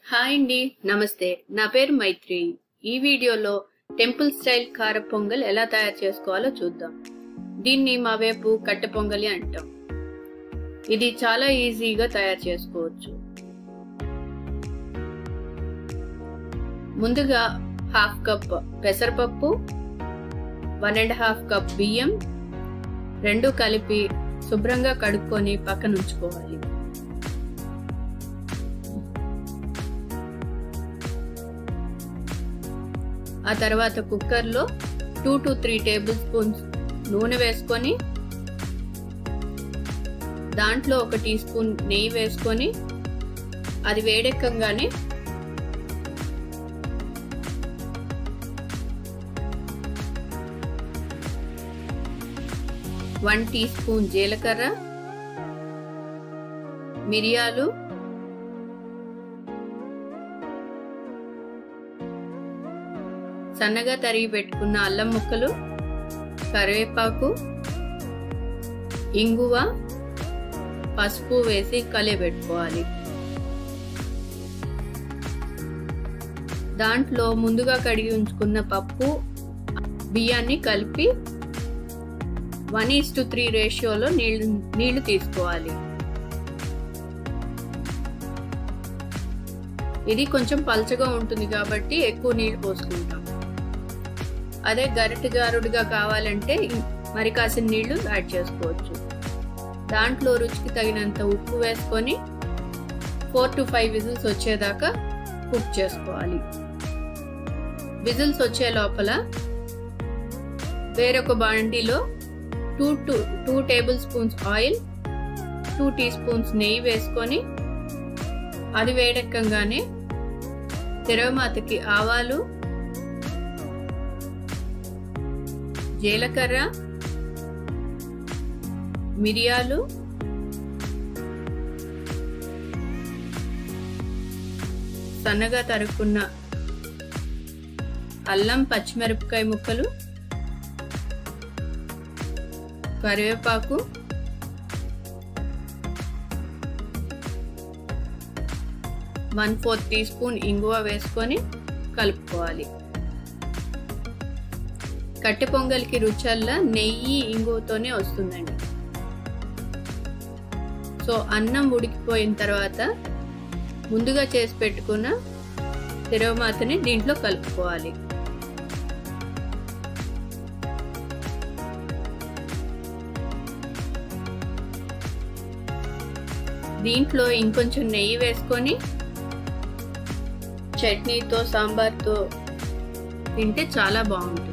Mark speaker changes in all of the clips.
Speaker 1: hi అండి నమస్తే నా పేరు మైత్రి ఈ వీడియోలో టెంపుల్ స్టైల్ కార పొంగల్ ఎలా తయారు చేసుకోవాలో చూద్దాం దీన్ని మా వైపు కట్టె పొంగలి అంటాం ఇది చాలా ఈజీగా తయారు చేసుకోవచ్చు ముందుగా హాఫ్ కప్ పెసరపప్పు వన్ అండ్ హాఫ్ కప్ బియ్యం రెండు కలిపి శుభ్రంగా కడుక్కొని పక్కన ఉంచుకోవాలి ఆ తర్వాత కుక్కర్లో two to three tablespoons నూనె వేసుకొని దాంట్లో ఒక టీ స్పూన్ నెయ్యి వేసుకొని అది వేడెక్కగానే వన్ టీ స్పూన్ జీలకర్ర మిరియాలు సన్నగా తరిగి పెట్టుకున్న అల్లం ముక్కలు కరివేపాకు ఇంగువ పసుపు వేసి కలియబెట్టుకోవాలి దాంట్లో ముందుగా కడిగి ఉంచుకున్న పప్పు బియ్యాన్ని కలిపి వన్ ఈస్ టు త్రీ రేషియోలో నీళ్లు నీళ్లు తీసుకోవాలి ఇది కొంచెం పల్చగా ఉంటుంది కాబట్టి ఎక్కువ నీళ్లు పోసుకుంటాం అదే గరిటె జారుడుగా కావాలంటే మరి కాసిన నీళ్లు యాడ్ చేసుకోవచ్చు దాంట్లో రుచికి తగినంత ఉప్పు వేసుకొని ఫోర్ టు ఫైవ్ విజిల్స్ వచ్చేదాకా కుక్ చేసుకోవాలి విజిల్స్ వచ్చే లోపల వేరొక బాండీలో two two two tablespoons oil two teaspoons నెయ్యి వేసుకొని అది వేడెక్కగానే తిరగమాతకి ఆవాలు జీలకర్ర మిరియాలు సన్నగా తరుక్కున్న అల్లం పచ్చిమిరపకాయ ముక్కలు కరివేపాకు వన్ ఫోర్త్ టీ స్పూన్ ఇంగువ వేసుకొని కలుపుకోవాలి కట్టె పొంగల్కి రుచల్లా నెయ్యి ఇంగువతోనే వస్తుందండి సో అన్నం ఉడికిపోయిన తర్వాత ముందుగా చేసి పెట్టుకున్న తిరగమాతని దీంట్లో కలుపుకోవాలి దీంట్లో ఇంకొంచెం నెయ్యి వేసుకొని చట్నీతో సాంబార్తో తింటే చాలా బాగుంటుంది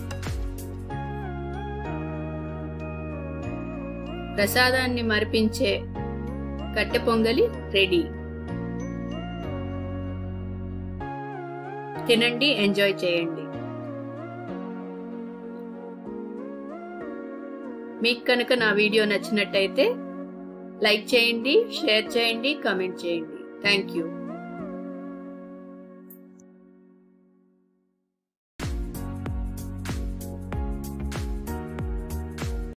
Speaker 1: ప్రసాదాన్ని మరిపించే కట్టె పొంగలి రెడీ తినండి ఎంజాయ్ చేయండి మీకు కనుక నా వీడియో నచ్చినట్టయితే లైక్ చేయండి షేర్ చేయండి కామెంట్ చేయండి థ్యాంక్ యూ